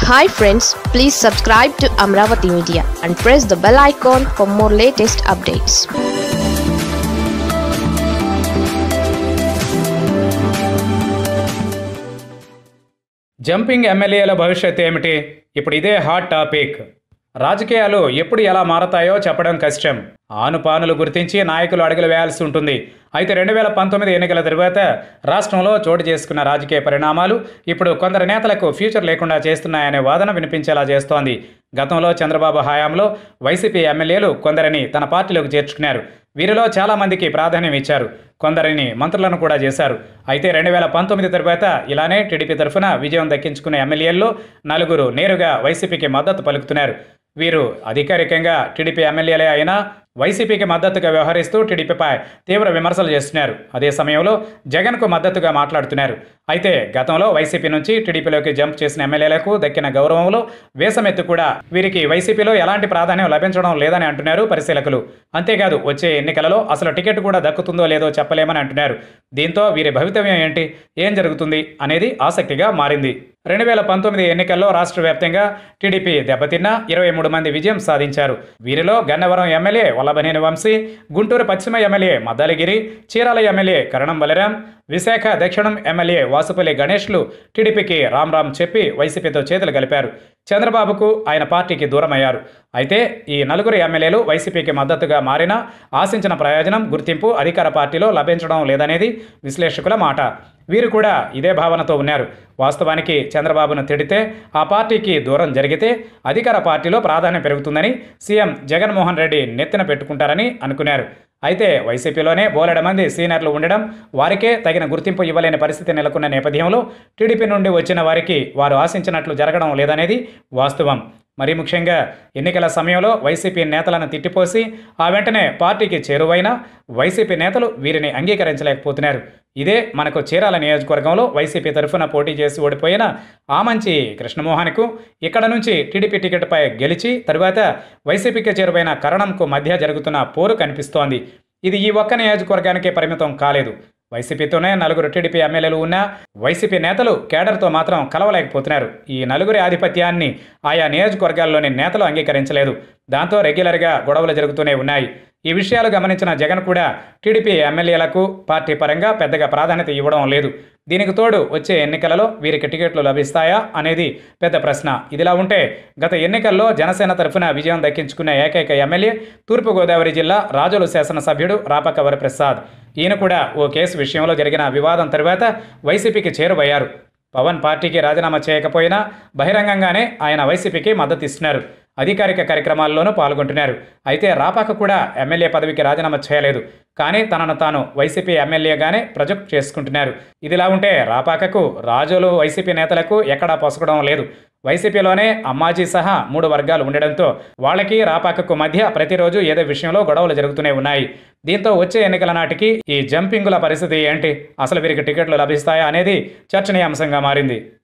hi friends please subscribe to Amaravati media and press the bell icon for more latest updates jumping ఎమ్మెల్యేల భవిష్యత్తు ఏమిటి ఇప్పుడు ఇదే hot topic రాజకీయాలు ఎప్పుడు ఎలా మారతాయో చెప్పడం కష్టం ఆనుపానులు గుర్తించి నాయకులు అడుగులు వేయాల్సి ఉంటుంది అయితే రెండు వేల పంతొమ్మిది ఎన్నికల తరువాత రాష్ట్రంలో చోటు చేసుకున్న రాజకీయ పరిణామాలు ఇప్పుడు కొందరు నేతలకు ఫ్యూచర్ లేకుండా చేస్తున్నాయనే వాదన వినిపించేలా చేస్తోంది గతంలో చంద్రబాబు హయాంలో వైసీపీ ఎమ్మెల్యేలు కొందరిని తన పార్టీలోకి చేర్చుకున్నారు వీరిలో చాలా మందికి ప్రాధాన్యం ఇచ్చారు కొందరిని మంత్రులను కూడా చేశారు అయితే రెండు వేల పంతొమ్మిది తరువాత ఇలానే టీడీపీ తరఫున విజయం దక్కించుకున్న ఎమ్మెల్యేల్లో నలుగురు నేరుగా వైసీపీకి మద్దతు పలుకుతున్నారు వీరు అధికారికంగా టీడీపీ ఎమ్మెల్యేలే అయినా వైసీపీకి మద్దతుగా వ్యవహరిస్తూ టీడీపీపై తీవ్ర విమర్శలు చేస్తున్నారు అదే సమయంలో జగన్కు మద్దతుగా మాట్లాడుతున్నారు అయితే గతంలో వైసీపీ నుంచి టీడీపీలోకి జంప్ చేసిన ఎమ్మెల్యేలకు దక్కిన గౌరవంలో వేసమెత్తు కూడా వీరికి వైసీపీలో ఎలాంటి ప్రాధాన్యం లభించడం లేదని అంటున్నారు పరిశీలకులు అంతేకాదు వచ్చే ఎన్నికలలో అసలు టికెట్ కూడా దక్కుతుందో లేదో చెప్పలేమని అంటున్నారు దీంతో వీరి భవితవ్యం ఏంటి ఏం జరుగుతుంది అనేది ఆసక్తిగా మారింది రెండు వేల పంతొమ్మిది ఎన్నికల్లో రాష్ట్ర వ్యాప్తంగా టీడీపీ దెబ్బతిన్న ఇరవై మూడు మంది విజయం సాధించారు వీరిలో గన్నవరం ఎమ్మెల్యే వల్లభనేని వంశీ గుంటూరు పశ్చిమ ఎమ్మెల్యే మద్దాలగిరి చీరాల ఎమ్మెల్యే కరణం బలరాం విశాఖ దక్షిణం ఎమ్మెల్యే వాసుపల్లి గణేష్లు టీడీపీకి రామ్ రామ్ చెప్పి వైసీపీతో చేతులు కలిపారు చంద్రబాబుకు ఆయన పార్టీకి దూరమయ్యారు అయితే ఈ నలుగురు ఎమ్మెల్యేలు వైసీపీకి మద్దతుగా మారినా ఆశించిన ప్రయోజనం గుర్తింపు అధికార పార్టీలో లభించడం లేదనేది విశ్లేషకుల మాట వీరు కూడా ఇదే భావనతో ఉన్నారు వాస్తవానికి చంద్రబాబును తిడితే ఆ పార్టీకి దూరం జరిగితే అధికార పార్టీలో ప్రాధాన్యం పెరుగుతుందని సీఎం జగన్మోహన్ రెడ్డి నెత్తిన పెట్టుకుంటారని అనుకున్నారు అయితే వైసీపీలోనే బోలెడ మంది సీనియర్లు ఉండడం వారికే తగిన గుర్తింపు ఇవ్వలేని పరిస్థితి నెలకొన్న నేపథ్యంలో టీడీపీ నుండి వచ్చిన వారికి వారు ఆశించినట్లు జరగడం లేదనేది వాస్తవం మరీ ముఖ్యంగా ఎన్నికల సమయంలో వైసీపీ నేతలను తిట్టిపోసి ఆ వెంటనే పార్టీకి చేరువైన వైసీపీ నేతలు వీరిని అంగీకరించలేకపోతున్నారు ఇదే మనకు చీరాల నియోజకవర్గంలో వైసీపీ తరఫున పోటీ చేసి ఓడిపోయిన ఆమంచి కృష్ణమోహన్కు ఇక్కడ నుంచి టీడీపీ టికెట్పై గెలిచి తరువాత వైసీపీకి చేరువైన కరణంకు మధ్య జరుగుతున్న పోరు కనిపిస్తోంది ఇది ఈ ఒక్క నియోజకవర్గానికే పరిమితం కాలేదు వైసీపీతోనే నలుగురు టీడీపీ ఎమ్మెల్యేలు ఉన్నా వైసీపీ నేతలు కేడర్తో మాత్రం కలవలేకపోతున్నారు ఈ నలుగురి ఆధిపత్యాన్ని ఆయా నియోజకవర్గాల్లోని నేతలు అంగీకరించలేదు దాంతో రెగ్యులర్గా గొడవలు జరుగుతూనే ఉన్నాయి ఈ విషయాలు గమనించిన జగన్ కూడా టీడీపీ ఎమ్మెల్యేలకు పార్టీ పరంగా పెద్దగా ప్రాధాన్యత ఇవ్వడం లేదు దీనికి తోడు వచ్చే ఎన్నికలలో వీరికి టికెట్లు లభిస్తాయా అనేది పెద్ద ప్రశ్న ఇదిలా ఉంటే గత ఎన్నికల్లో జనసేన తరఫున విజయం దక్కించుకున్న ఏకైక ఎమ్మెల్యే తూర్పుగోదావరి జిల్లా రాజులు శాసనసభ్యుడు రాపక వరప్రసాద్ ఈయన కూడా ఓ కేసు విషయంలో జరిగిన వివాదం తరువాత వైసీపీకి చేరువయ్యారు పవన్ పార్టీకి రాజీనామా చేయకపోయినా బహిరంగంగానే ఆయన వైసీపీకి మద్దతు ఇస్తున్నారు అధికారిక కార్యక్రమాల్లోనూ పాల్గొంటున్నారు అయితే రాపాక కూడా ఎమ్మెల్యే పదవికి రాజీనామా చేయలేదు కానీ తనను తాను వైసీపీ ఎమ్మెల్యేగానే ప్రొజెక్ట్ చేసుకుంటున్నారు ఇదిలా ఉంటే రాపాకకు రాజులు వైసీపీ నేతలకు ఎక్కడా పొసగడం లేదు వైసీపీలోనే అమ్మాజీ సహా మూడు వర్గాలు ఉండడంతో వాళ్ళకి రాపాకకు మధ్య ప్రతిరోజు ఏదో విషయంలో గొడవలు జరుగుతూనే ఉన్నాయి దీంతో వచ్చే ఎన్నికల నాటికి ఈ జంపింగుల పరిస్థితి ఏంటి అసలు వీరికి టికెట్లు లభిస్తాయా అనేది చర్చనీయాంశంగా మారింది